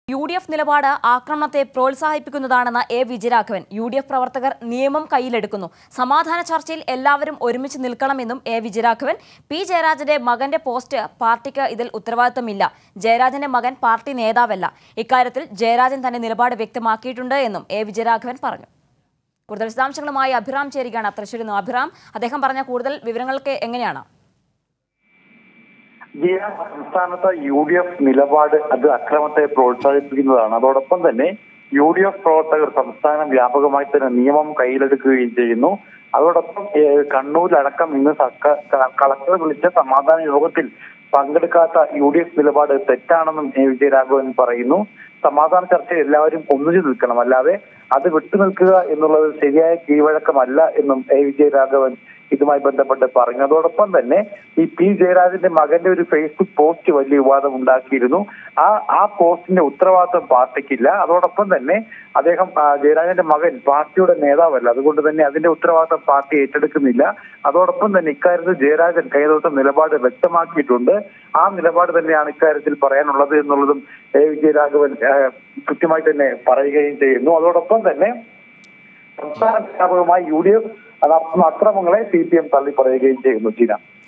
U D F നിലപാട് ആക്രമണത്തെ പ്രോത്സാഹിപ്പിക്കുന്നതാണെന്ന് A Vijayaraghavan U D F പ്രവർത്തകർ നിയമം കയ്യിലെടുക്കുന്നു സമാധാന ചർച്ചയിൽ എല്ലാവരും ഒരുമിച്ച് നിൽക്കണമെന്നും എ വിജയരാഘവൻ പി ജയരാജന്റെ മകന്റെ പോസ്റ്റ് പാർട്ടിക്ക് ഇതിൽ ഉത്തരവാദിത്തമില്ല ജയരാജന്റെ മകൻ പാർട്ടി നേതാവല്ല ഇക്കാര്യത്തിൽ ജയരാജൻ തന്റെ നിലപാട് വ്യക്തമാക്കിയിട്ടുണ്ട് എന്നും എ വിജയരാഘവൻ പറഞ്ഞു കൂടുതൽ വിശദാംശങ്ങളുമായി അഭിറാം ചേരുകയാണ് തൃശ്ശൂരിൽ നിന്ന് അഭിറാം അദ്ദേഹം പറഞ്ഞ കൂടുതൽ വിവരങ്ങൾക്ക് എങ്ങനെയാണ് ജിയ സംസ്ഥാനത്ത് യു ഡി എഫ് നിലപാട് അത് അക്രമത്തെ പ്രോത്സാഹിപ്പിക്കുന്നതാണ് അതോടൊപ്പം തന്നെ യു ഡി എഫ് പ്രവർത്തകർ സംസ്ഥാനം വ്യാപകമായി തന്നെ നിയമം കയ്യിലെടുക്കുകയും ചെയ്യുന്നു അതോടൊപ്പം ഏഹ്, കണ്ണൂരിലടക്കം ഇന്ന് സർക്കാർ ക- കളക്ടർ വിളിച്ച സമാധാന യോഗത്തിൽ പങ്കെടുക്കാത്ത യു ഡി എഫ് നിലപാട് തെറ്റാണെന്നും എ വിജയരാഘവൻ പറയുന്നു സമാധാന ചർച്ചയിൽ എല്ലാവരും ഒന്നിച്ചു നിൽക്കണം അല്ലാതെ അത് വിട്ടുനിൽക്കുക എന്നുള്ളത് ശരിയായ കീഴ്വഴക്കമല്ല എന്നും എ വിജയരാഘവൻ ഇതുമായി ബന്ധപ്പെട്ട് പറഞ്ഞു അതോടൊപ്പം തന്നെ ഈ പി ജയരാജന്റെ മകന്റെ ഒരു ഫേസ്ബുക്ക് പോസ്റ്റ് വലിയ വിവാദം ഉണ്ടാക്കിയിരുന്നു ആ ആ പോസ്റ്റിന്റെ ഉത്തരവാദിത്വം പാർട്ടിക്കില്ല അതോടൊപ്പം തന്നെ അദ്ദേഹം ആ, ജയരാജന്റെ മകൻ പാർട്ടിയുടെ നേതാവല്ല അതുകൊണ്ട് തന്നെ അതിന്റെ ഉത്തരവാദിത്വം പാർട്ടി ഏറ്റെടുക്കുന്നില്ല അതോടൊപ്പം തന്നെ ഇക്കാര്യത്തിൽ ജയരാജൻ കൈതൊട്ട നിലപാട് വ്യക്തമാക്കിയിട്ടുണ്ട് ആ നിലപാട് തന്നെയാണ് ഇക്കാര്യത്തിൽ പറയാനുള്ളത് എന്നുള്ളതും എ വിജയരാഘവൻ ആ, കൃത്യമായി തന്നെ പറയുകയും ചെയ്യുന്നു അതോടൊപ്പം തന്നെ സംസ്ഥാന വ്യാപകമായി യു ഡി എഫ് നടത്തുന്ന അക്രമങ്ങളെ സി പി എം തള്ളി പറയുകയും ചെയ്യുന്നു ചീന